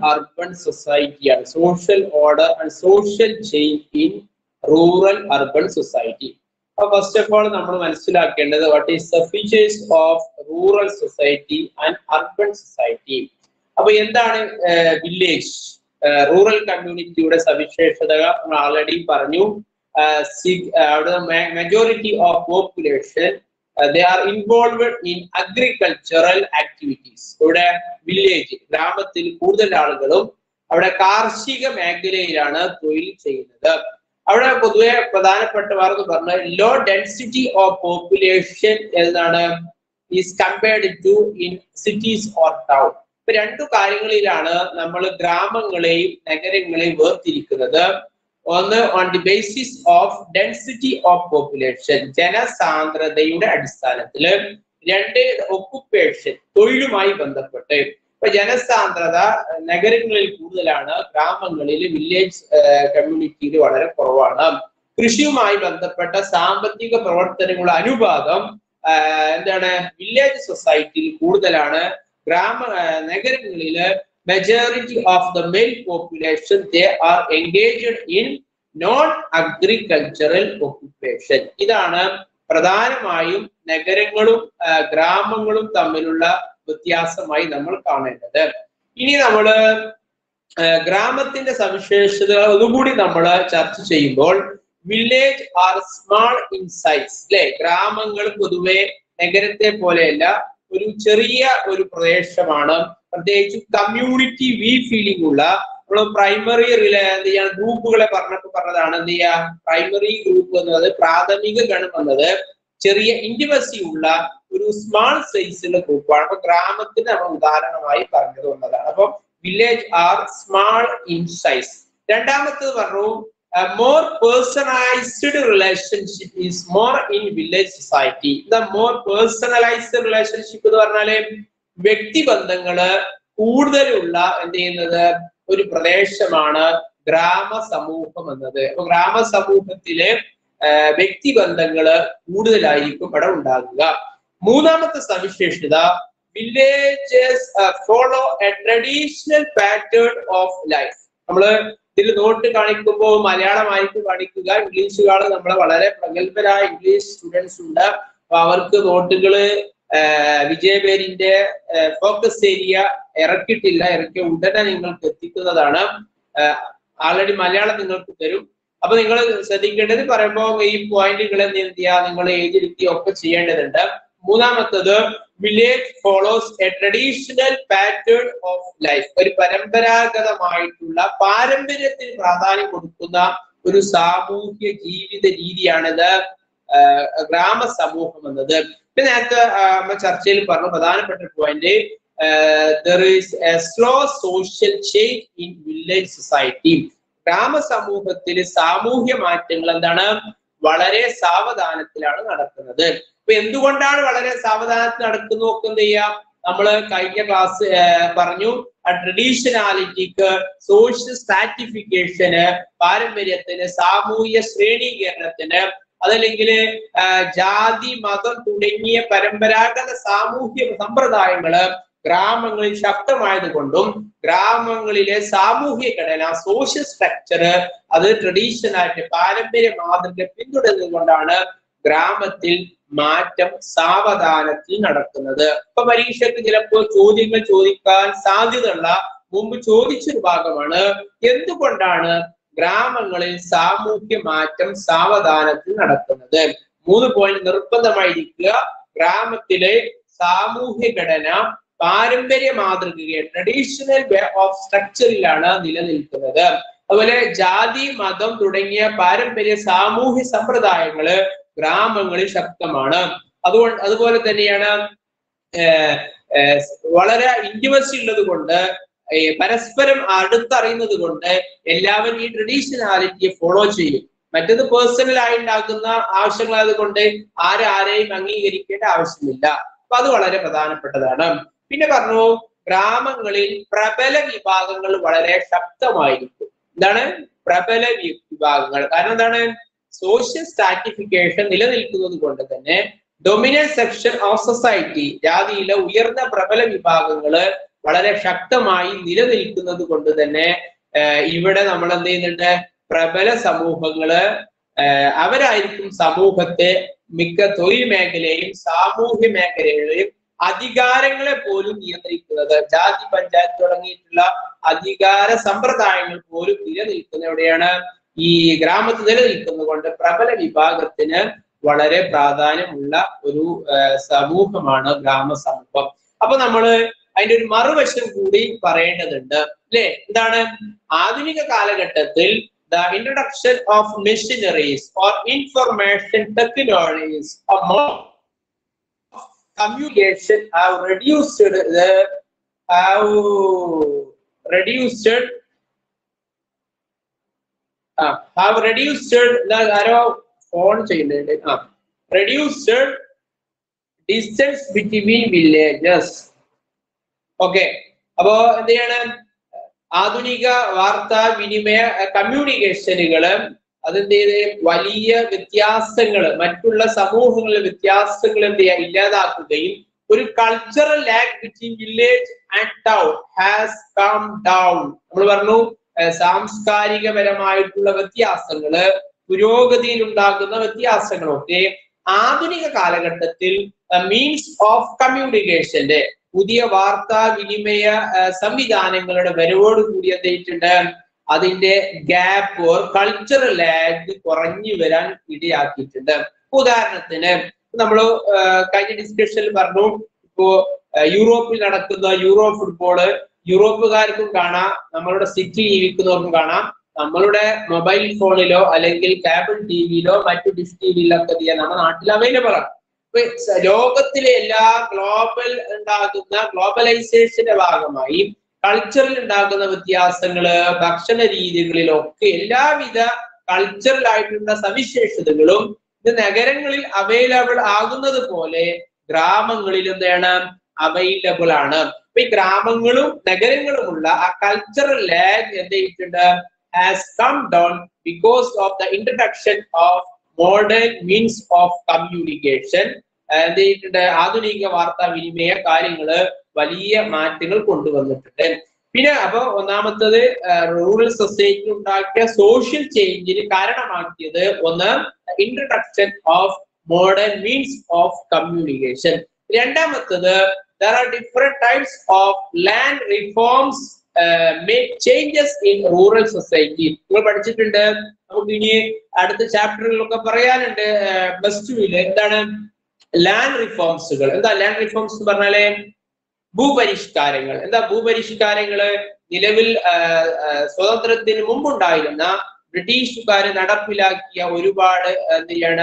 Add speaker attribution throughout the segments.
Speaker 1: urban സൊസൈറ്റിയാണ് social order and social chain in rural urban society അപ്പൊ first of all നമ്മൾ മനസ്സിലാക്കേണ്ടത് what is the features of rural society and urban society അപ്പൊ എന്താണ് village rural കമ്മ്യൂണിറ്റിയുടെ സവിശേഷതകൾ നമ്മൾ ആൾറെഡി പറഞ്ഞു അവിടെ majority of population they are involved in agricultural activities ഇവിടെ വില്ലേജ് ഗ്രാമത്തിൽ കൂടുതൽ ആളുകളും അവിടെ കാർഷിക മേഖലയിലാണ് തൊഴിൽ ചെയ്യുന്നത് അവിടെ പൊതുവെ പ്രധാനപ്പെട്ടവർ എന്ന് പറഞ്ഞാൽ ലോ ഡെൻസിറ്റി ഓഫ് പോപ്പുലേഷൻ എന്നാണ് is compared to in cities or town ഇപ്പൊ രണ്ടു കാര്യങ്ങളിലാണ് നമ്മൾ ഗ്രാമങ്ങളെയും നഗരങ്ങളെയും വേർതിരിക്കുന്നത് ഒന്ന് on the basis of density of population ജനസാന്ദ്രതയുടെ അടിസ്ഥാനത്തിൽ രണ്ട് ഒക്കുപ്പേഷൻ തൊഴിലുമായി ബന്ധപ്പെട്ട് ഇപ്പൊ ജനസാന്ദ്രത നഗരങ്ങളിൽ കൂടുതലാണ് ഗ്രാമങ്ങളിൽ വില്ലേജ് കമ്മ്യൂണിറ്റിയിൽ വളരെ കുറവാണ് കൃഷിയുമായി ബന്ധപ്പെട്ട സാമ്പത്തിക പ്രവർത്തനങ്ങളുടെ അനുപാതം എന്താണ് വില്ലേജ് സൊസൈറ്റിയിൽ കൂടുതലാണ് ഗ്രാമ നഗരങ്ങളില് majority of the male population they are engaged in non agricultural occupation ഇതാണ് പ്രധാനമായും നഗരങ്ങളും ഗ്രാമങ്ങളും തമ്മിലുള്ള വ്യത്യാസമായി നമ്മൾ കാണേണ്ടത് ഇനി നമ്മള് ഗ്രാമത്തിന്റെ സവിശേഷതകൾ ഒന്നുകൂടി നമ്മൾ ചർച്ച ചെയ്യുമ്പോൾ village are small in size അല്ലെ ഗ്രാമങ്ങൾ പൊതുവെ നഗരത്തെ പോലെയല്ല ഒരു ചെറിയ ഒരു പ്രദേശമാണ് പ്രത്യേകിച്ച് കമ്മ്യൂണിറ്റി വി ഫീലിംഗ് ഉള്ള നമ്മൾ പ്രൈമറി റിലേ എന്ത് ചെയ്യാൻ ഗ്രൂപ്പുകളെ പറഞ്ഞപ്പോ പറഞ്ഞതാണ് എന്ത് ചെയ്യാ പ്രൈമറി ഗ്രൂപ്പ് എന്നത് പ്രാഥമിക ഗണം എന്നത് ചെറിയ ഇന്റിമസി ഉള്ള ഒരു സ്മാൾ സൈസിലുള്ള ഗ്രൂപ്പാണ് അപ്പൊ ഗ്രാമത്തിന് നമ്മൾ ഉദാഹരണമായി പറഞ്ഞത് എന്നതാണ് അപ്പൊ village are small in size രണ്ടാമത്തത് പറഞ്ഞു more personalised relationship is more in village society the more personalised relationship എന്ന് പറഞ്ഞാല് വ്യക്തിബന്ധങ്ങള് കൂടുതലുള്ള എന്ത് ചെയ്യുന്നത് ഒരു പ്രദേശമാണ് ഗ്രാമ സമൂഹം എന്നത് അപ്പൊ ഗ്രാമ സമൂഹത്തില് വ്യക്തിബന്ധങ്ങള് കൂടുതലായിരിക്കും ഇവിടെ ഉണ്ടാകുക മൂന്നാമത്തെ സവിശേഷത villages follow a traditional pattern of life നമ്മള് ഇതിൽ നോട്ട് കാണിക്കുമ്പോൾ മലയാളമായിരിക്കും കാണിക്കുക ഇംഗ്ലീഷുകാർ നമ്മളെ വളരെ പ്രഗത്ഭരായ ഇംഗ്ലീഷ് സ്റ്റുഡൻസ് ഉണ്ട് അപ്പൊ അവർക്ക് നോട്ടുകള് വിജയപേരിന്റെ ഫോക്കസ് ഏരിയ ഇറക്കിയിട്ടില്ല ഇറക്കിയ ഉടനെ നിങ്ങൾക്ക് എത്തിക്കുന്നതാണ് ആൾറെഡി മലയാളം നിങ്ങൾക്ക് തരും അപ്പൊ നിങ്ങൾ ശ്രദ്ധിക്കേണ്ടത് പറയുമ്പോൾ ഈ പോയിന്റുകൾ എന്ത് ചെയ്യുക നിങ്ങൾ എഴുതിയിരിക്കുകയും ഒക്കെ ചെയ്യേണ്ടതുണ്ട് മൂന്നാമത്തത് village follows a traditional pattern of life ഒരു പരമ്പരാഗതമായിട്ടുള്ള പാരമ്പര്യത്തിന് പ്രാധാന്യം കൊടുക്കുന്ന ഒരു സാമൂഹ്യ ജീവിത രീതിയാണിത് ഗ്രാമ സമൂഹം എന്നത് പിന്നെ നേരത്തെ ചർച്ചയിൽ പറഞ്ഞു പ്രധാനപ്പെട്ട point there is a slow social change in village society ഗ്രാമ സമൂഹത്തിൽ സാമൂഹ്യ മാറ്റങ്ങൾ എന്താണ് വളരെ സാവധാനത്തിലാണ് നടക്കുന്നത് അപ്പൊ എന്തുകൊണ്ടാണ് വളരെ സാവധാനത്തിൽ നടക്കുന്നു ഒക്കെ എന്ത് ചെയ്യാം നമ്മൾ കഴിഞ്ഞ ക്ലാസ് പറഞ്ഞു ട്രഡീഷണാലിറ്റിക്ക് സോഷ്യൽ സ്ട്രാറ്റിഫിക്കേഷന് പാരമ്പര്യത്തിന് സാമൂഹ്യ ശ്രേണീകരണത്തിന് അതല്ലെങ്കിൽ ജാതി മതം തുടങ്ങിയ പരമ്പരാഗത സാമൂഹ്യ സമ്പ്രദായങ്ങള് ഗ്രാമങ്ങളിൽ ശക്തമായത് കൊണ്ടും ഗ്രാമങ്ങളിലെ സാമൂഹ്യ ഘടന സോഷ്യൽ സ്ട്രക്ചർ അത് ട്രഡീഷണലായിട്ട് പാരമ്പര്യ മാതൃക പിന്തുടർന്നുകൊണ്ടാണ് ഗ്രാമത്തിൽ മാറ്റം സാവധാനത്തിൽ നടക്കുന്നത് ഇപ്പൊ പരീക്ഷയ്ക്ക് ചിലപ്പോൾ ചോദ്യങ്ങൾ ചോദിക്കാൻ സാധ്യതയുള്ള മുമ്പ് ചോദിച്ചൊരു ഭാഗമാണ് എന്തുകൊണ്ടാണ് ഗ്രാമങ്ങളിൽ സാമൂഹ്യ മാറ്റം സാവധാനത്തിൽ നടക്കുന്നത് മൂന്ന് പോയിന്റ് നിർബന്ധമായിരിക്കുക ഗ്രാമത്തിലെ സാമൂഹ്യ ഘടന പാരമ്പര്യ മാതൃകയെ ട്രഡീഷണൽ വേ ഓഫ് സ്ട്രക്ചറിലാണ് നിലനിൽക്കുന്നത് അതുപോലെ ജാതി മതം തുടങ്ങിയ പാരമ്പര്യ സാമൂഹ്യ സമ്പ്രദായങ്ങള് ഗ്രാമങ്ങളിൽ ശക്തമാണ് അതുകൊണ്ട് അതുപോലെ തന്നെയാണ് വളരെ ഇന്റിമസി ഉള്ളത് കൊണ്ട് പരസ്പരം അടുത്തറിയുന്നത് കൊണ്ട് എല്ലാവരും ഈ ട്രഡീഷണാലിറ്റിയെ ഫോളോ ചെയ്യും മറ്റത് പേഴ്സണൽ ആയി ഉണ്ടാക്കുന്ന ആവശ്യങ്ങളായത് കൊണ്ട് ആരാരെയും അംഗീകരിക്കേണ്ട ആവശ്യമില്ല അപ്പൊ അത് വളരെ പ്രധാനപ്പെട്ടതാണ് പിന്നെ പറഞ്ഞു ഗ്രാമങ്ങളിൽ പ്രബല വിഭാഗങ്ങൾ വളരെ ശക്തമായിരിക്കും എന്താണ് പ്രബല വിഭാഗങ്ങൾ കാരണം എന്താണ് സോഷ്യൽ സ്ട്രാറ്റിഫിക്കേഷൻ നിലനിൽക്കുന്നത് കൊണ്ട് തന്നെ ഡൊമിനന്റ് സെക്ഷൻ ഓഫ് സൊസൈറ്റി ജാതിയിലെ ഉയർന്ന പ്രബല വിഭാഗങ്ങള് വളരെ ശക്തമായി നിലനിൽക്കുന്നത് കൊണ്ട് തന്നെ ഏഹ് ഇവിടെ നമ്മൾ എന്ത് ചെയ്യുന്നുണ്ട് പ്രബല സമൂഹങ്ങള് ഏഹ് അവരായിരിക്കും സമൂഹത്തെ മിക്ക തൊഴിൽ മേഖലയും സാമൂഹ്യ മേഖലകളെയും അധികാരങ്ങളെ പോലും നിയന്ത്രിക്കുന്നത് ജാതി പഞ്ചായത്ത് തുടങ്ങിയിട്ടുള്ള അധികാര സമ്പ്രദായങ്ങൾ പോലും നിലനിൽക്കുന്ന എവിടെയാണ് ഈ ഗ്രാമത്തിൽ നിലനിൽക്കുന്നത് കൊണ്ട് പ്രബല വിഭാഗത്തിന് വളരെ പ്രാധാന്യമുള്ള ഒരു ഏഹ് സമൂഹമാണ് ഗ്രാമ സമൂഹം അപ്പൊ നമ്മള് അതിന്റെ ഒരു മറുവശം കൂടി പറയേണ്ടതുണ്ട് അല്ലെ എന്താണ് ആധുനിക കാലഘട്ടത്തിൽ the introduction of machineries or information technologies or more communication have reduced the have reduced uh, have reduced the ആരോ ഫോൺ ചെയ്യുന്നുണ്ട് ആ reduced distance between villages okay അപ്പോ എന്ത് ചെയ്യണം ആധുനിക വാർത്താ വിനിമയ കമ്മ്യൂണിക്കേഷനുകള് അതെന്ത് ചെയ്ത് വലിയ വ്യത്യാസങ്ങൾ മറ്റുള്ള സമൂഹങ്ങളിലെ വ്യത്യാസങ്ങൾ എന്ത് ചെയ്യുക ഇല്ലാതാക്കുകയും ഒരു cultural lag between village and town has come down നമ്മൾ പറഞ്ഞു ഏഹ് സാംസ്കാരികപരമായിട്ടുള്ള വ്യത്യാസങ്ങള് പുരോഗതിയിൽ ഉണ്ടാകുന്ന വ്യത്യാസങ്ങളൊക്കെ ആധുനിക കാലഘട്ടത്തിൽ മീൻസ് ഓഫ് കമ്മ്യൂണിക്കേഷന്റെ പുതിയ വാർത്താ വിനിമയ ഏഹ് സംവിധാനങ്ങളുടെ വരവോട് കൂടി എന്തായിട്ടുണ്ട് അതിന്റെ ഗ്യാപ്പ് ഓർ കൾച്ചറൽ ലാഗ് കുറഞ്ഞു വരാൻ ഇടയാക്കിയിട്ടുണ്ട് ഉദാഹരണത്തിന് നമ്മൾ കഴിഞ്ഞ ഡിസ്കഷനിൽ പറഞ്ഞു ഇപ്പോ ഏഹ് യൂറോപ്പിൽ നടക്കുന്ന യൂറോ ഫുട്ബോള് യൂറോപ്പുകാർക്കും കാണാം നമ്മളുടെ സിറ്റി ജീവിക്കുന്നവർക്കും കാണാം നമ്മളുടെ മൊബൈൽ ഫോണിലോ അല്ലെങ്കിൽ കേബിൾ ടി വിയിലോ മറ്റു ഡിഷ് ടി വിയിലൊക്കെ ചെയ്യാൻ നമ്മുടെ നാട്ടിൽ അവൈലബിൾ ആണ് ഇപ്പൊ സ- ലോകത്തിലെ എല്ലാ ഗ്ലോബൽ ഉണ്ടാകുന്ന ഗ്ലോബലൈസേഷന്റെ ഭാഗമായി കൾച്ചറിൽ ഉണ്ടാകുന്ന വ്യത്യാസങ്ങള് ഭക്ഷണ രീതികളിലൊക്കെ എല്ലാവിധ കൾച്ചറൽ ആയിട്ടുള്ള സവിശേഷതകളും ഇത് നഗരങ്ങളിൽ അവൈലബിൾ ആകുന്നത് പോലെ ഗ്രാമങ്ങളിൽ എന്താണ് അവൈലബിൾ ആണ് അപ്പൊ ഈ ഗ്രാമങ്ങളും നഗരങ്ങളുമുള്ള ആ കൾച്ചറൽ ലാഗ് എന്ത് ചെയ്തിട്ടുണ്ട് has come down because of the introduction of modern means of communication എന്ത് ചെയ്തിട്ടുണ്ട് ആധുനിക വാർത്താ വിനിമയ കാര്യങ്ങള് വലിയ മാറ്റങ്ങൾ കൊണ്ടുവന്നിട്ടുണ്ട് പിന്നെ അപ്പൊ ഒന്നാമത്തത് റൂറൽ സൊസൈറ്റി ഉണ്ടാക്കിയ സോഷ്യൽ ചേഞ്ചിന് കാരണമാക്കിയത് ഒന്ന് introduction of modern means of communication രണ്ടാമത്തത് there are different types of land reforms make changes in rural society നിങ്ങൾ പഠിച്ചിട്ടുണ്ട് നമുക്ക് ഇനി അടുത്ത ചാപ്റ്ററുകളിലൊക്കെ പറയാനുണ്ട് പ്ലസ് ടുവില് എന്താണ് ലാൻഡ് റിഫോംസുകൾ എന്താ ലാൻഡ് റിഫോംസ് എന്ന് പറഞ്ഞാല് ഭൂപരിഷ്കാരങ്ങൾ എന്താ ഭൂപരിഷ്കാരങ്ങള് നിലവിൽ ആ, ആ, സ്വാതന്ത്ര്യത്തിന് മുമ്പുണ്ടായിരുന്ന ബ്രിട്ടീഷുകാർ നടപ്പിലാക്കിയ ഒരുപാട് എന്ത് ചെയ്യാണ്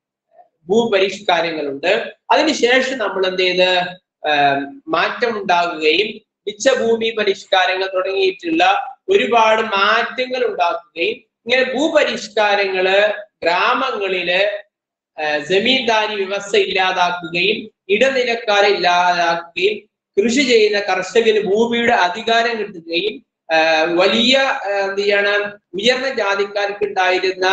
Speaker 1: ഭൂപരിഷ്കാരങ്ങളുണ്ട് അതിനുശേഷം നമ്മൾ എന്ത് ചെയ്ത് ആ, മാറ്റം ഉണ്ടാകുകയും മിച്ചഭൂമി പരിഷ്കാരങ്ങൾ തുടങ്ങിയിട്ടുള്ള ഒരുപാട് മാറ്റങ്ങൾ ഉണ്ടാക്കുകയും ഇങ്ങനെ ഭൂപരിഷ്കാരങ്ങള് ഗ്രാമങ്ങളില് ആ, ജമീന്ദാരി വ്യവസ്ഥ ഇല്ലാതാക്കുകയും ഇടനിലക്കാരെ ഇല്ലാതാക്കുകയും കൃഷി ചെയ്യുന്ന കർഷകന് ഭൂമിയുടെ അധികാരം കിട്ടുകയും ആ, വലിയ ആ, എന്ത് ചെയ്യാണ് ഉയർന്ന ജാതിക്കാർക്ക് ഉണ്ടായിരുന്ന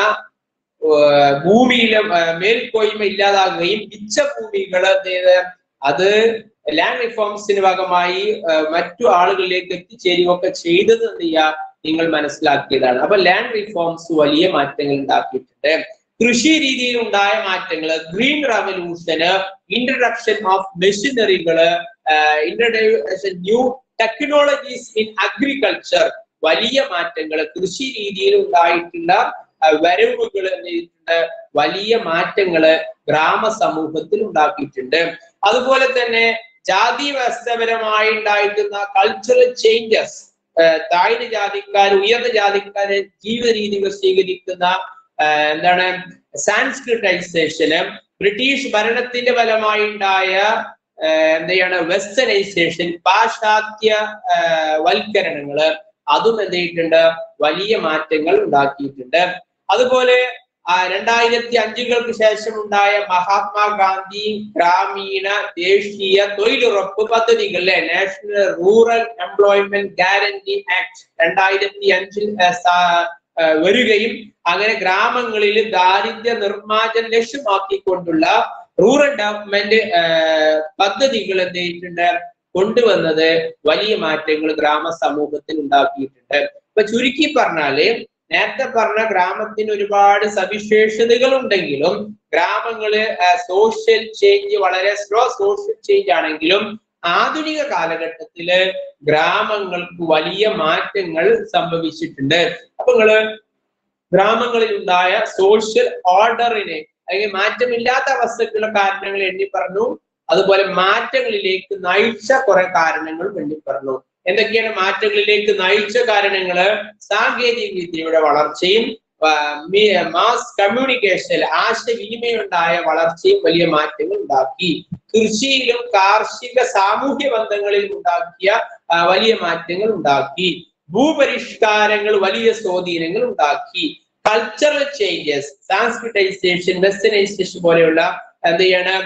Speaker 1: ആ, ഭൂമിയിലെ ആ, മേൽക്കോയ്മ ഇല്ലാതാകുകയും മിച്ച ഭൂമികൾ എന്ത് ചെയ്ത് അത് ലാൻഡ് റിഫോംസിന് ഭാഗമായി ആ, മറ്റു ആളുകളിലേക്ക് എത്തിച്ചേരുകയൊക്കെ ചെയ്തത് എന്ത് ചെയ്യുക നിങ്ങൾ മനസ്സിലാക്കിയതാണ് അപ്പൊ ലാൻഡ് റിഫോംസ് വലിയ മാറ്റങ്ങൾ ഉണ്ടാക്കിയിട്ടുണ്ട് കൃഷി രീതിയിൽ ഉണ്ടായ മാറ്റങ്ങൾ ഗ്രീൻ റവല്യൂഷന് ഇൻട്രഡക്ഷൻ ഓഫ് മെഷീനറികള് introduction new technologies in agriculture വലിയ മാറ്റങ്ങൾ കൃഷി രീതിയിൽ ഉണ്ടായിട്ടുള്ള വരവുകൾ ചെയ്തിട്ടുണ്ട് വലിയ മാറ്റങ്ങള് ഗ്രാമ സമൂഹത്തിൽ ഉണ്ടാക്കിയിട്ടുണ്ട് അതുപോലെ തന്നെ ജാതി വ്യവസ്ഥപരമായി ഉണ്ടായിട്ടുള്ള കൾച്ചറൽ ചേഞ്ചസ് താഴ്ന്ന ജാതിക്കാർ ഉയർന്ന ജാതിക്കാര് ജീവിത രീതികൾ സ്വീകരിക്കുന്ന ആ, എന്താണ് സാൻസ്ക്രിറ്റൈസേഷന് ബ്രിട്ടീഷ് ഭരണത്തിന്റെ ഫലമായി ഉണ്ടായ ആ, എന്താണ് വെസ്റ്റനൈസേഷൻ പാശ്ചാത്യ ആ, വൽക്കരണങ്ങള് അതും എന്ത് ചെയ്തിട്ടുണ്ട് വലിയ മാറ്റങ്ങൾ ഉണ്ടാക്കിയിട്ടുണ്ട് അതുപോലെ ആ രണ്ടായിരത്തി അഞ്ചുകൾക്ക് ശേഷം ഉണ്ടായ മഹാത്മാഗാന്ധി ഗ്രാമീണ ദേശീയ തൊഴിലുറപ്പ് പദ്ധതികൾ അല്ലെ national rural employment guarantee act രണ്ടായിരത്തി അഞ്ചിൽ ആ, സ്ഥാ- ആ, വരികയും അങ്ങനെ ഗ്രാമങ്ങളിൽ ദാരിദ്ര്യ നിർമ്മാർജ്ജനം ലക്ഷ്യമാക്കിക്കൊണ്ടുള്ള റൂറൽ ഡെവലപ്മെന്റ് പദ്ധതികൾ എന്ത് ചെയ്തിട്ടുണ്ട് കൊണ്ടുവന്നത് വലിയ മാറ്റങ്ങൾ ഗ്രാമ സമൂഹത്തിൽ ഉണ്ടാക്കിയിട്ടുണ്ട് ഇപ്പൊ ചുരുക്കി പറഞ്ഞാല് നേരത്തെ പറഞ്ഞ ഗ്രാമത്തിന് ഒരുപാട് സവിശേഷതകൾ ഉണ്ടെങ്കിലും ഗ്രാമങ്ങള് സോഷ്യൽ ചേഞ്ച് വളരെ സ്ലോ സോഷ്യൽ ചേഞ്ച് ആണെങ്കിലും ആധുനിക കാലഘട്ടത്തില് ഗ്രാമങ്ങൾക്ക് വലിയ മാറ്റങ്ങൾ സംഭവിച്ചിട്ടുണ്ട് അപ്പൊ നിങ്ങള് ഗ്രാമങ്ങളിൽ ഉണ്ടായ സോഷ്യൽ ഓർഡറിനെ അല്ലെങ്കിൽ മാറ്റമില്ലാത്ത അവസ്ഥക്കുള്ള കാരണങ്ങൾ എണ്ണി പറഞ്ഞു അതുപോലെ മാറ്റങ്ങളിലേക്ക് നയിച്ച കുറെ കാരണങ്ങളും എണ്ണി പറഞ്ഞു എന്തൊക്കെയാണ് മാറ്റങ്ങളിലേക്ക് നയിച്ച കാരണങ്ങള് സാങ്കേതിക വിദ്യയുടെ വളർച്ചയും മാസ് കമ്മ്യൂണിക്കേഷനിൽ ആശയവിനിമയം ഉണ്ടായ വളർച്ചയും വലിയ മാറ്റങ്ങൾ ഉണ്ടാക്കി കൃഷിയിലും കാർഷിക സാമൂഹ്യ ബന്ധങ്ങളിലും ഉണ്ടാക്കിയ വലിയ മാറ്റങ്ങൾ ഉണ്ടാക്കി ഭൂപരിഷ്കാരങ്ങൾ വലിയ സ്വാധീനങ്ങൾ ഉണ്ടാക്കി കൾച്ചറൽ ചേഞ്ചസ് സാൻസ്ക്രിറ്റൈസേഷൻ വെസ്റ്റനൈസേഷൻ പോലെയുള്ള എന്ത് ചെയ്യണം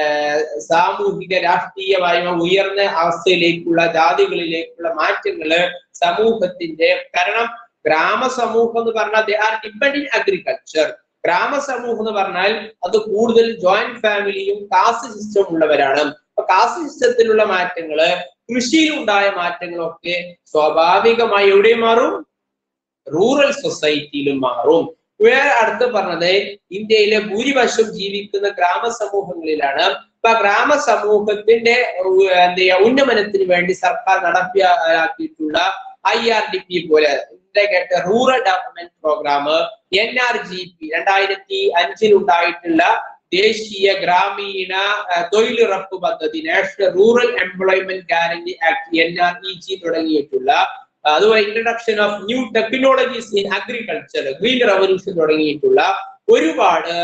Speaker 1: സാമൂഹിക രാഷ്ട്രീയമായ ഉയർന്ന അവസ്ഥയിലേക്കുള്ള ജാതികളിലേക്കുള്ള മാറ്റങ്ങള് സമൂഹത്തിന്റെ കാരണം ഗ്രാമ സമൂഹം എന്ന് പറഞ്ഞാൽ ദേ ആർ ഡിപ്പെൻഡിങ് അഗ്രികൾച്ചർ ഗ്രാമ സമൂഹം എന്ന് പറഞ്ഞാൽ അത് കൂടുതൽ ജോയിന്റ് ഫാമിലിയും കാസ്റ്റ് സിസ്റ്റം ഉള്ളവരാണ് അപ്പൊ കാസ്റ്റ് സിസ്റ്റത്തിലുള്ള മാറ്റങ്ങള് കൃഷിയിൽ ഉണ്ടായ മാറ്റങ്ങളൊക്കെ സ്വാഭാവികമായി എവിടെ മാറും റൂറൽ സൊസൈറ്റിയിലും മാറും വേറെ അടുത്ത് പറഞ്ഞത് ഇന്ത്യയിലെ ഭൂരിപക്ഷം ജീവിക്കുന്ന ഗ്രാമ സമൂഹങ്ങളിലാണ് അപ്പൊ ഗ്രാമ സമൂഹത്തിന്റെ എന്താ ചെയ്യാ ഉന്നമനത്തിന് വേണ്ടി സർക്കാർ നടപ്പിലാക്കിയിട്ടുള്ള ഐ ആർ ഡി പി പോലെ കേട്ട rural development programme N R G P രണ്ടായിരത്തി അഞ്ചിൽ ഉണ്ടായിട്ടുള്ള ദേശീയ ഗ്രാമീണ തൊഴിലുറപ്പ് പദ്ധതി national rural employment guarantee act N R E G തുടങ്ങിയിട്ടുള്ള അതുപോലെ introduction of new technologies in agriculture green revolution തുടങ്ങിയിട്ടുള്ള ഒരുപാട്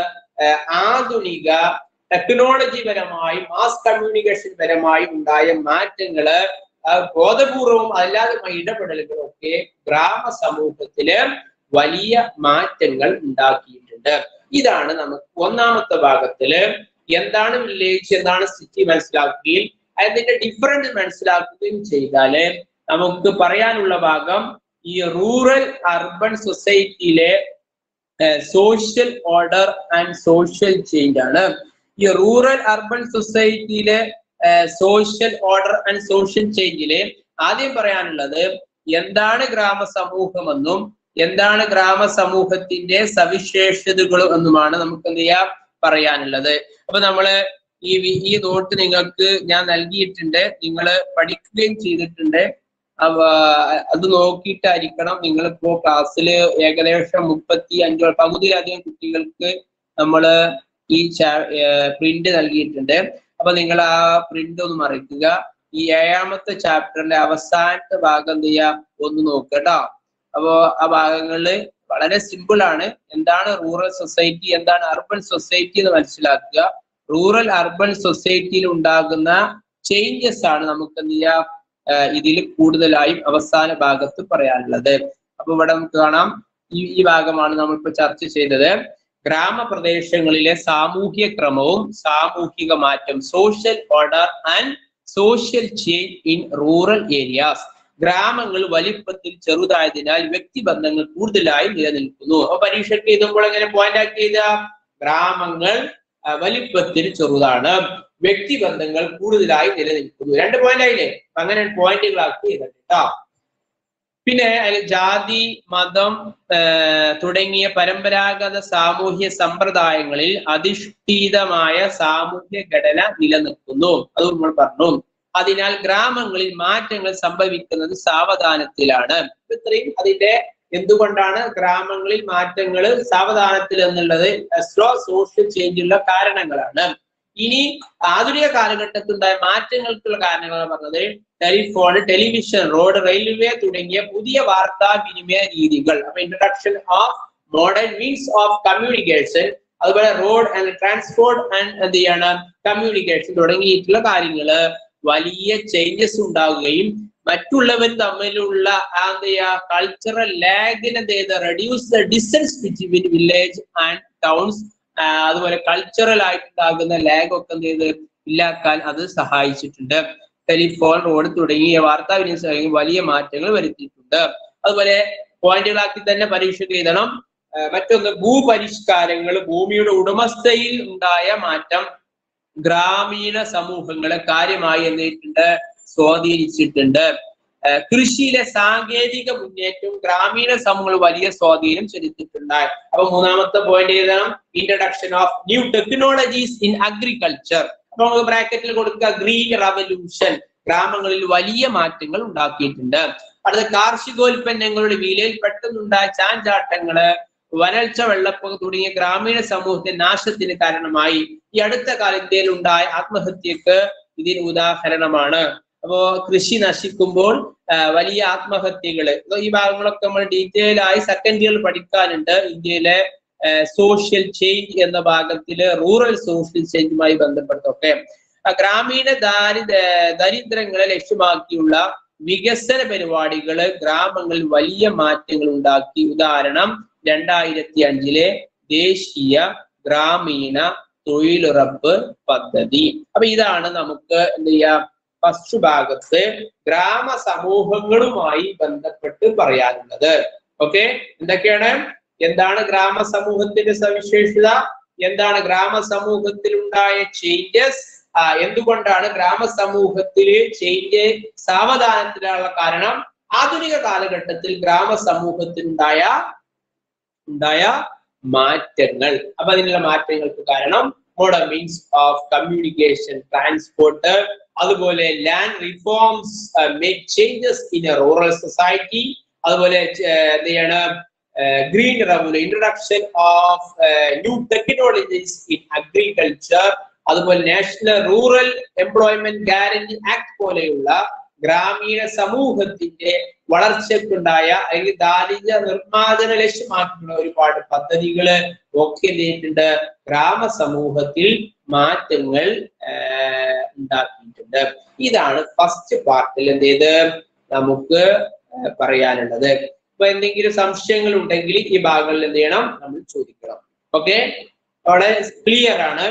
Speaker 1: ആധുനിക ടെക്നോളജി പരമായി മാസ് കമ്മ്യൂണിക്കേഷൻ പരമായി ഉണ്ടായ മാറ്റങ്ങള് ബോധപൂർവവും അല്ലാതുമായ ഇടപെടലുകളും ഒക്കെ ഗ്രാമ സമൂഹത്തില് വലിയ മാറ്റങ്ങൾ ഉണ്ടാക്കിയിട്ടുണ്ട് ഇതാണ് നമുക്ക് ഒന്നാമത്തെ ഭാഗത്തില് എന്താണ് വില്ലേജ് എന്താണ് സിറ്റി മനസ്സിലാക്കുകയും അതിന്റെ ഡിഫറൻസ് മനസ്സിലാക്കുകയും ചെയ്താല് നമുക്ക് പറയാനുള്ള ഭാഗം ഈ റൂറൽ അർബൻ സൊസൈറ്റിയിലെ social order and social change ആണ് ഈ റൂറൽ അർബൻ സൊസൈറ്റിയിലെ സോഷ്യൽ ഓർഡർ ആൻഡ് സോഷ്യൽ ചേഞ്ചില് ആദ്യം പറയാനുള്ളത് എന്താണ് ഗ്രാമ സമൂഹമെന്നും എന്താണ് ഗ്രാമ സമൂഹത്തിന്റെ സവിശേഷതകളും എന്നുമാണ് നമുക്ക് എന്ത് ചെയ്യാം പറയാനുള്ളത് അപ്പൊ നമ്മള് ഈ ഈ നോട്ട് നിങ്ങൾക്ക് ഞാൻ നൽകിയിട്ടുണ്ട് നിങ്ങൾ പഠിക്കുകയും ചെയ്തിട്ടുണ്ട് അവ അത് നോക്കിയിട്ടായിരിക്കണം നിങ്ങളിപ്പോ ക്ലാസ്സിൽ ഏകദേശം മുപ്പത്തി അഞ്ചോ പകുതിയിലധികം കുട്ടികൾക്ക് നമ്മൾ ഈ പ്രിന്റ് നൽകിയിട്ടുണ്ട് അപ്പൊ നിങ്ങൾ ആ പ്രിന്റ് ഒന്ന് മറിക്കുക ഈ ഏഴാമത്തെ ചാപ്റ്ററിന്റെ അവസാനത്തെ ഭാഗം എന്ത് ചെയ്യാ ഒന്ന് നോക്കുക കേട്ടോ അപ്പോ ആ ഭാഗങ്ങളില് വളരെ സിമ്പിൾ ആണ് എന്താണ് റൂറൽ സൊസൈറ്റി എന്താണ് അർബൻ സൊസൈറ്റി എന്ന് മനസ്സിലാക്കുക റൂറൽ അർബൻ സൊസൈറ്റിയിൽ ഉണ്ടാകുന്ന ചേഞ്ചസ് ആണ് നമുക്ക് എന്ത് ചെയ്യാം ഇതിൽ കൂടുതലായും അവസാന ഭാഗത്ത് പറയാനുള്ളത് അപ്പൊ ഇവിടെ നമുക്ക് കാണാം ഈ ഈ ഭാഗമാണ് നമ്മളിപ്പോ ചർച്ച ചെയ്തത് ഗ്രാമപ്രദേശങ്ങളിലെ സാമൂഹ്യ ക്രമവും സാമൂഹിക മാറ്റം social order and social change in rural areas ഗ്രാമങ്ങൾ വലിപ്പത്തിൽ ചെറുതായതിനാൽ വ്യക്തിബന്ധങ്ങൾ കൂടുതലായി നിലനിൽക്കുന്നു അപ്പൊ പരീക്ഷയ്ക്ക് എഴുതുമ്പോൾ എങ്ങനെ പോയിന്റ് ആക്കി ചെയ്ത ഗ്രാമങ്ങൾ വലിപ്പത്തിൽ ചെറുതാണ് വ്യക്തിബന്ധങ്ങൾ കൂടുതലായി നിലനിൽക്കുന്നു രണ്ട് പോയിന്റ് ആയില്ലേ അങ്ങനെ പോയിന്റുകളാക്കി കേട്ടോ പിന്നെ അതിൽ ജാതി മതം തുടങ്ങിയ പരമ്പരാഗത സാമൂഹ്യ സമ്പ്രദായങ്ങളിൽ അധിഷ്ഠിതമായ സാമൂഹ്യ ഘടന നിലനിൽക്കുന്നു അത് നമ്മൾ പറഞ്ഞു അതിനാൽ ഗ്രാമങ്ങളിൽ മാറ്റങ്ങൾ സംഭവിക്കുന്നത് സാവധാനത്തിലാണ് ഇത്രയും അതിന്റെ എന്തുകൊണ്ടാണ് ഗ്രാമങ്ങളിൽ മാറ്റങ്ങൾ സാവധാനത്തിൽ എന്നുള്ളത് സ്ലോ സോഷ്യൽ ചേഞ്ചുള്ള കാരണങ്ങളാണ് ഇനി ആധുനിക കാലഘട്ടത്തിൽ ഉണ്ടായ മാറ്റങ്ങൾക്കുള്ള കാരണങ്ങൾ പറഞ്ഞത് ടെലിഫോൺ ടെലിവിഷൻ റോഡ് റെയിൽവേ തുടങ്ങിയ പുതിയ വാർത്താവിനിമയ രീതികൾ അപ്പൊ introduction of modern means of communication അതുപോലെ റോഡ് ആൻഡ് ട്രാൻസ്പോർട്ട് ആൻഡ് എന്ത് ചെയ്യണം കമ്മ്യൂണിക്കേഷൻ തുടങ്ങിയിട്ടുള്ള കാര്യങ്ങള് വലിയ ചേഞ്ചസ് ഉണ്ടാവുകയും മറ്റുള്ളവർ തമ്മിലുള്ള എന്ത് ചെയ്യാ കൾച്ചറൽ ലാഗിന് എന്ത് ചെയ്ത് reduce the distance between village and towns അതുപോലെ കൾച്ചറൽ ആയിട്ടുണ്ടാകുന്ന ലാഗ് ഒക്കെ എന്ത് ചെയ്ത് ഇല്ലാക്കാൻ അത് സഹായിച്ചിട്ടുണ്ട് ടെലിഫോൺ റോഡ് തുടങ്ങിയ വാർത്താവിനിമയ വലിയ മാറ്റങ്ങൾ വരുത്തിയിട്ടുണ്ട് അതുപോലെ പോയിന്റുകളാക്കി തന്നെ പരീക്ഷയ്ക്ക് എഴുതണം മറ്റൊന്ന് ഭൂപരിഷ്കാരങ്ങൾ ഭൂമിയുടെ ഉടമസ്ഥയിൽ ഉണ്ടായ മാറ്റം ഗ്രാമീണ സമൂഹങ്ങളെ കാര്യമായി എന്തിട്ടുണ്ട് സ്വാധീനിച്ചിട്ടുണ്ട് ഏഹ് കൃഷിയിലെ സാങ്കേതിക മുന്നേറ്റവും ഗ്രാമീണ സമൂഹങ്ങൾ വലിയ സ്വാധീനം ചെലുത്തിയിട്ടുണ്ട് അപ്പൊ മൂന്നാമത്തെ പോയിന്റ് ഏതാണ് introduction of new technologies in agriculture അപ്പൊ നമുക്ക് ബ്രാക്കറ്റിൽ കൊടുക്കുക ഗ്രീൻ റവല്യൂഷൻ ഗ്രാമങ്ങളിൽ വലിയ മാറ്റങ്ങൾ ഉണ്ടാക്കിയിട്ടുണ്ട് അടുത്ത കാർഷികോൽപ്പന്നങ്ങളുടെ വിലയിൽ പെട്ടെന്നുണ്ടായ ചാഞ്ചാട്ടങ്ങള് വരൾച്ച വെള്ളപ്പൊക്കം തുടങ്ങിയ ഗ്രാമീണ സമൂഹത്തിന്റെ നാശത്തിന് കാരണമായി ഈ അടുത്ത കാലത്തേൽ ഉണ്ടായ ആത്മഹത്യക്ക് ഇതിന് ഉദാഹരണമാണ് അപ്പോ കൃഷി നശിക്കുമ്പോൾ ആ, വലിയ ആത്മഹത്യകള് ഇപ്പൊ ഈ ഭാഗങ്ങളൊക്കെ നമ്മൾ ഡീറ്റെയിൽ ആയി സെക്കൻഡ് ഇയർ പഠിക്കാനുണ്ട് ഇന്ത്യയിലെ സോഷ്യൽ ചേഞ്ച് എന്ന ഭാഗത്തില് റൂറൽ സോഷ്യൽ ചേഞ്ചുമായി ബന്ധപ്പെട്ടൊക്കെ ആ, ഗ്രാമീണ ദാരിദ്ര ദരിദ്രങ്ങളെ ലക്ഷ്യമാക്കിയുള്ള വികസന പരിപാടികള് ഗ്രാമങ്ങളിൽ വലിയ മാറ്റങ്ങൾ ഉണ്ടാക്കി ഉദാഹരണം രണ്ടായിരത്തി അഞ്ചിലെ ദേശീയ ഗ്രാമീണ തൊഴിലുറപ്പ് പദ്ധതി അപ്പൊ ഇതാണ് നമുക്ക് എന്ത് ചെയ്യാം ഫസ്റ്റ് ഭാഗത്ത് ഗ്രാമ സമൂഹങ്ങളുമായി ബന്ധപ്പെട്ട് പറയാനുള്ളത് ഓക്കെ എന്തൊക്കെയാണ് എന്താണ് ഗ്രാമ സമൂഹത്തിന്റെ സവിശേഷത എന്താണ് ഗ്രാമ സമൂഹത്തിൽ ഉണ്ടായ ചേഞ്ചസ് എന്തുകൊണ്ടാണ് ഗ്രാമ സമൂഹത്തില് ചേഞ്ച് സാവധാനത്തിലുള്ള കാരണം ആധുനിക കാലഘട്ടത്തിൽ ഗ്രാമ സമൂഹത്തിനുണ്ടായ ഉണ്ടായ മാറ്റങ്ങൾ അപ്പൊ അതിനുള്ള മാറ്റങ്ങൾക്ക് കാരണം modern means of communication transport അതുപോലെ land reforms make changes in a rural society അതുപോലെ ഏർ എന്ത് ചെയ്യാണ് green revenue introduction of new technologies in agriculture അതുപോലെ national rural employment guarantee act പോലെയുള്ള ഗ്രാമീണ സമൂഹത്തിന്റെ വളർച്ചയ്ക്കുണ്ടായ അല്ലെങ്കിൽ ദാരിദ്ര്യ നിർമ്മാർജ്ജന ലക്ഷ്യമാക്കിയുള്ള ഒരുപാട് പദ്ധതികള് ഒക്കെ എന്ത് ഗ്രാമ സമൂഹത്തിൽ മാറ്റങ്ങൾ ആഹ് ഉണ്ടാക്കിയിട്ടുണ്ട് ഇതാണ് ഫസ്റ്റ് പാർട്ടിൽ എന്ത് ചെയ്ത് നമുക്ക് ആഹ് പറയാനുള്ളത് ഇപ്പൊ എന്തെങ്കിലും സംശയങ്ങൾ ഉണ്ടെങ്കിൽ ഈ ഭാഗങ്ങളിൽ എന്ത് ചെയ്യണം നമ്മൾ ചോദിക്കണം ഓക്കെ അവിടെ ക്ലിയർ ആണ്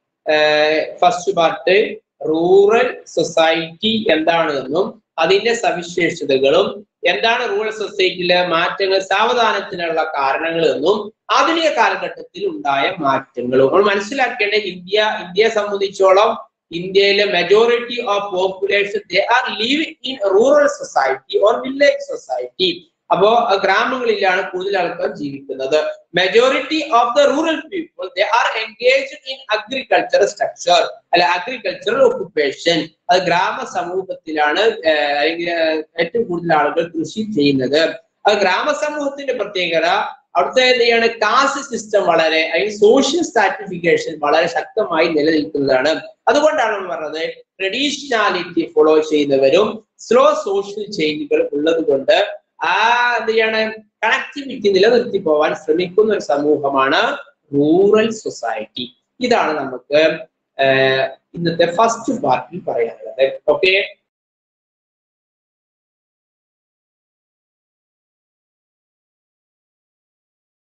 Speaker 1: ഫസ്റ്റ് പാർട്ട് റൂറൽ സൊസൈറ്റി എന്താണ് എന്നും അതിന്റെ സവിശേഷതകളും എന്താണ് റൂറൽ സൊസൈറ്റിയിലെ മാറ്റങ്ങൾ സാവധാനത്തിനുള്ള കാരണങ്ങൾ എന്നും ആധുനിക കാലഘട്ടത്തിൽ ഉണ്ടായ മാറ്റങ്ങളും നമ്മൾ മനസ്സിലാക്കേണ്ട ഇന്ത്യ ഇന്ത്യയെ സംബന്ധിച്ചോളം ഇന്ത്യയിലെ majority of population they are living in rural society or village society അപ്പോ അഹ് ഗ്രാമങ്ങളിലാണ് കൂടുതൽ ആൾക്കാർ ജീവിക്കുന്നത് majority of the rural people they are engaged in agriculture structure അല്ല അഗ്രികൾച്ചറൽ ഒക്കുപേഷൻ അത് ഗ്രാമ സമൂഹത്തിലാണ് ഏർ അല്ലെങ്കിൽ ഏർ ഏറ്റവും കൂടുതൽ ആളുകൾ കൃഷി ചെയ്യുന്നത് അത് ഗ്രാമ സമൂഹത്തിന്റെ പ്രത്യേകത അവിടുത്തെ എന്ത് ചെയ്യാണ് കാസ്റ്റ് സിസ്റ്റം വളരെ അല്ലെങ്കിൽ സോഷ്യൽ സ്ട്രാറ്റിഫിക്കേഷൻ വളരെ ശക്തമായി നിലനിൽക്കുന്നതാണ് അതുകൊണ്ടാണ് നമ്മൾ പറഞ്ഞത് ട്രഡീഷണാലിറ്റി ഫോളോ ചെയ്യുന്നവരും സ്ലോ സോഷ്യൽ ചേഞ്ചുകൾ ഉള്ളത് കൊണ്ട് ആ എന്ത് ചെയ്യാണ് കണക്ടിവിറ്റി നിലനിർത്തി പോവാൻ ശ്രമിക്കുന്ന ഒരു സമൂഹമാണ് റൂറൽ സൊസൈറ്റി ഇതാണ് നമുക്ക് ആഹ് ഇന്നത്തെ ഫസ്റ്റ് പാർട്ടിൽ പറയാനുള്ളത് ഓക്കെ